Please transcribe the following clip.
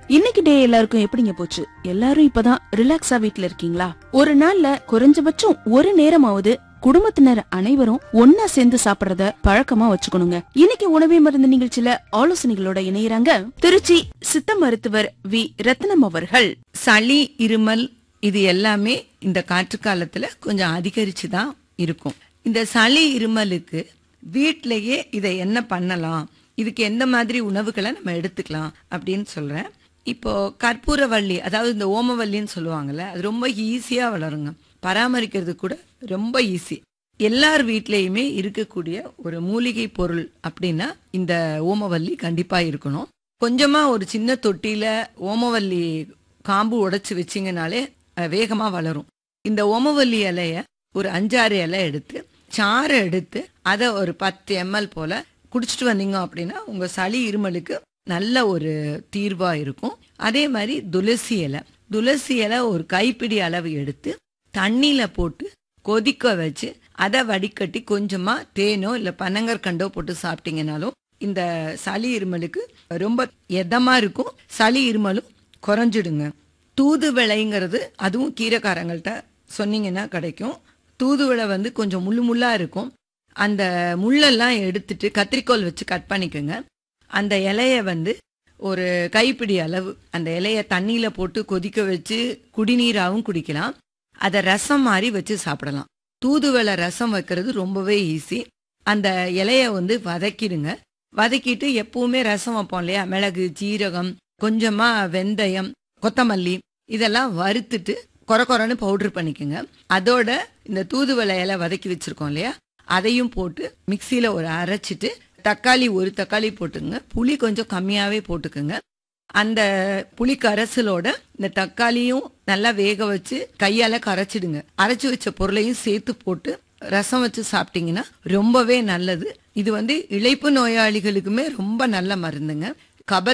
இன்னைக்கு டே எல்லாருக்கும் எப்படிங்க போச்சு எல்லாரும் இப்பதான் ரிலாக்ஸா வீட்ல இருக்கீங்களா ஒரு நாள்ல குறைஞ்சபட்சம் ஒரு நேரமாவது குடும்பத்தினர் அனைவரும் ஒன்னா சேர்ந்து சாப்பிடுறத பழக்கமா வச்சுக்கணுங்க இன்னைக்கு உணவே மருந்து நிகழ்ச்சியில ஆலோசனைகளோட இணையறாங்க திருச்சி சித்த மருத்துவர் வி ரத்னம் அவர்கள் சளி இருமல் இது எல்லாமே இந்த காற்று காலத்துல கொஞ்சம் அதிகரிச்சு தான் இருக்கும் இந்த சளி இருமலுக்கு வீட்டிலேயே இதை என்ன பண்ணலாம் இதுக்கு எந்த மாதிரி உணவுகளை நம்ம எடுத்துக்கலாம் அப்படின்னு சொல்றேன் இப்போ கற்பூரவள்ளி அதாவது இந்த ஓமவல்லின்னு சொல்லுவாங்கல்ல அது ரொம்ப ஈஸியா வளருங்க பராமரிக்கிறது கூட ரொம்ப ஈஸி எல்லார் வீட்லேயுமே இருக்கக்கூடிய ஒரு மூலிகை பொருள் அப்படின்னா இந்த ஓமவல்லி கண்டிப்பா இருக்கணும் கொஞ்சமா ஒரு சின்ன தொட்டியில ஓமவல்லி காம்பு உடைச்சு வச்சிங்கனாலே அஹ், வேகமா வளரும் இந்த ஓமவல்லி இலைய ஒரு அஞ்சாறு இலை எடுத்து சாறை எடுத்து அதை ஒரு பத்து எம்எல் போல குடிச்சிட்டு வந்தீங்க அப்படின்னா உங்க சளி இருமலுக்கு நல்ல ஒரு தீர்வா இருக்கும் அதே மாதிரி துளசி இலை துளசி இலை ஒரு கைப்பிடி அளவு எடுத்து தண்ணியில போட்டு கொதிக்க வச்சு அதை வடிகட்டி கொஞ்சமா தேனோ இல்ல பனங்கற்கண்டோ போட்டு சாப்பிட்டீங்கனாலும் இந்த சளி இருமலுக்கு ரொம்ப எதமா இருக்கும் சளி இருமலும் குறைஞ்சிடுங்க தூதுவளைங்கிறது அதுவும் கீரைக்காரங்கள்ட்ட சொன்னீங்கன்னா கிடைக்கும் தூதுவளை வந்து கொஞ்சம் முள்ளு முள்ளா இருக்கும் அந்த முள்ளெல்லாம் எடுத்துட்டு கத்திரிக்கோல் வச்சு கட் பண்ணிக்கோங்க அந்த இலைய வந்து ஒரு கைப்பிடி அளவு அந்த இலைய தண்ணியில போட்டு கொதிக்க வச்சு குடிநீராகவும் குடிக்கலாம் அதை ரசம் மாதிரி வச்சு சாப்பிடலாம் தூதுவளை ரசம் வைக்கிறது ரொம்பவே ஈஸி அந்த இலைய வந்து வதக்கிடுங்க வதக்கிட்டு எப்பவுமே ரசம் வைப்போம் இல்லையா மிளகு ஜீரகம் கொஞ்சமா வெந்தயம் கொத்தமல்லி இதெல்லாம் வறுத்துட்டு கொர கொரன்னு பவுடர் பண்ணிக்கோங்க அதோட இந்த தூதுவளை இலை வதக்கி வச்சிருக்கோம் இல்லையா அதையும் போட்டு மிக்சியில ஒரு அரைச்சிட்டு தக்காளி ஒரு தக்காளி போட்டுங்க புளி கொஞ்சம் கம்மியாவே போட்டுக்குங்க அந்த புளி கரைசலோட இந்த தக்காளியும் நல்லா வேக வச்சு கையால கரைச்சிடுங்க அரைச்சு வச்ச பொருளையும் சேர்த்து போட்டு ரசம் வச்சு சாப்பிட்டீங்கன்னா ரொம்பவே நல்லது இது வந்து இளைப்பு நோயாளிகளுக்குமே ரொம்ப நல்ல மருந்துங்க கப